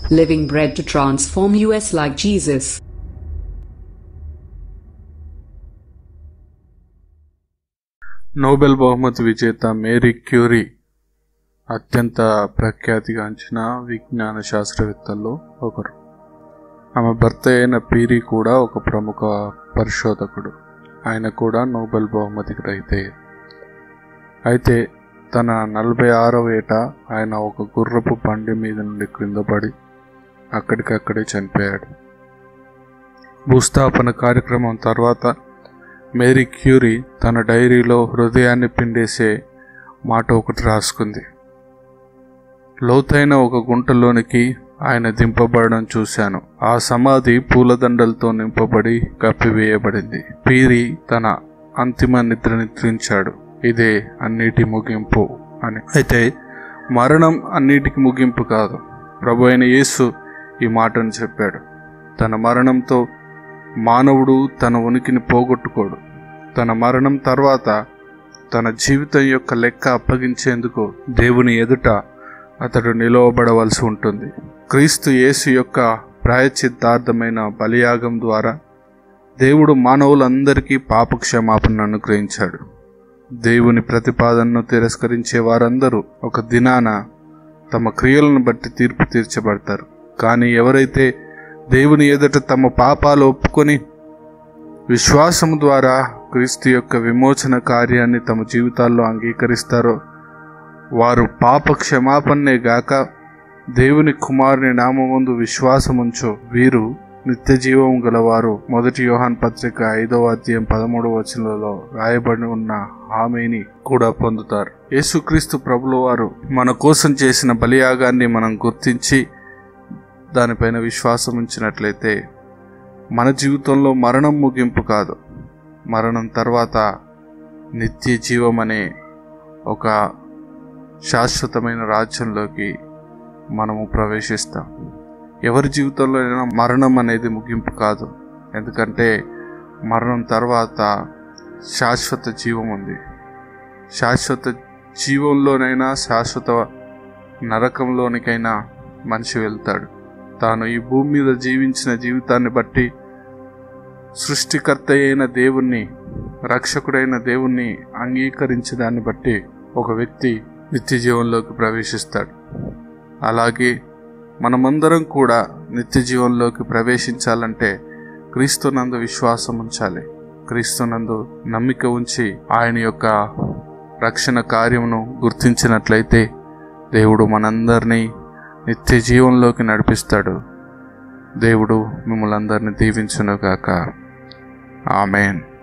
living bread to transform us like Jesus. Nobel బహుమతి విజేత Marie Curie అత్యంత ప్రఖ్యాతిగాంచిన విజ్ఞాన శాస్త్రవేత్తల్లో ఒకరు ఆమె భర్త అయిన పీరీ కూడా ఒక ప్రముఖ పరిశోధకుడు ఆయన కూడా నోబెల్ బహుమతి గ్రహీతే అయితే తన నలభై ఆరవ ఏట ఆయన ఒక గుర్రపు బండి మీద నుండి క్రింద పడి అక్కడికక్కడే చనిపోయాడు భూస్థాపన కార్యక్రమం తర్వాత మేరీ క్యూరీ తన డైరీలో హృదయాన్ని పిండేసే మాట ఒకటి రాసుకుంది లోతైన ఒక గుంటలోనికి ఆయన దింపబడడం చూశాను ఆ సమాధి పూలదండలతో నింపబడి కప్పివేయబడింది పీరి తన అంతిమ నిద్ర నిద్రించాడు ఇదే అన్నిటి ముగింపు అని అయితే మరణం అన్నిటికి ముగింపు కాదు ప్రభు అయిన యేసు ఈ మాటను చెప్పాడు తన మరణంతో మానవుడు తన ఉనికిని పోగొట్టుకోడు తన మరణం తర్వాత తన జీవితం యొక్క లెక్క అప్పగించేందుకు దేవుని ఎదుట అతడు నిలవబడవలసి ఉంటుంది క్రీస్తు యేసు యొక్క ప్రాయచిత్తార్థమైన బలియాగం ద్వారా దేవుడు మానవులందరికీ పాపక్షమాపణను అనుగ్రహించాడు దేవుని ప్రతిపాదనను తిరస్కరించే వారందరూ ఒక దినాన తమ క్రియలను బట్టి తీర్పు తీర్చబడతారు కానీ ఎవరైతే దేవుని ఎదుట తమ పాపాలు ఒప్పుకొని విశ్వాసం ద్వారా క్రీస్తు యొక్క విమోచన కార్యాన్ని తమ జీవితాల్లో అంగీకరిస్తారో వారు పాప క్షమాపణనే గాక దేవుని కుమారుని నామందు విశ్వాసముంచో వీరు నిత్య జీవం గలవారు మొదటి యోహాన్ పత్రిక ఐదవ అధ్యాయం పదమూడవ వచనంలో రాయబడి ఉన్న హామీని కూడా పొందుతారు యేసుక్రీస్తు ప్రభుల వారు మన కోసం చేసిన బలియాగాన్ని మనం గుర్తించి దానిపైన విశ్వాసం ఉంచినట్లయితే మన జీవితంలో మరణం ముగింపు కాదు మరణం తర్వాత నిత్య జీవం అనే ఒక శాశ్వతమైన రాజ్యంలోకి మనము ప్రవేశిస్తాం ఎవరి జీవితంలో అయినా మరణం అనేది ముగింపు కాదు ఎందుకంటే మరణం తర్వాత శాశ్వత జీవం ఉంది శాశ్వత జీవంలోనైనా శాశ్వత నరకంలోనికైనా మనిషి వెళ్తాడు తాను ఈ భూమి మీద జీవించిన జీవితాన్ని బట్టి సృష్టికర్త అయిన దేవుణ్ణి రక్షకుడైన దేవుణ్ణి అంగీకరించిన దాన్ని బట్టి ఒక వ్యక్తి నిత్య జీవంలోకి ప్రవేశిస్తాడు అలాగే మనమందరం కూడా నిత్య జీవంలోకి ప్రవేశించాలంటే క్రీస్తునందు విశ్వాసం ఉంచాలి క్రీస్తునందు నమ్మిక ఉంచి ఆయన యొక్క రక్షణ కార్యమును గుర్తించినట్లయితే దేవుడు మనందరినీ నిత్య జీవంలోకి నడిపిస్తాడు దేవుడు మిమ్మల్ని అందరినీ దీవించునుగాక ఆమెన్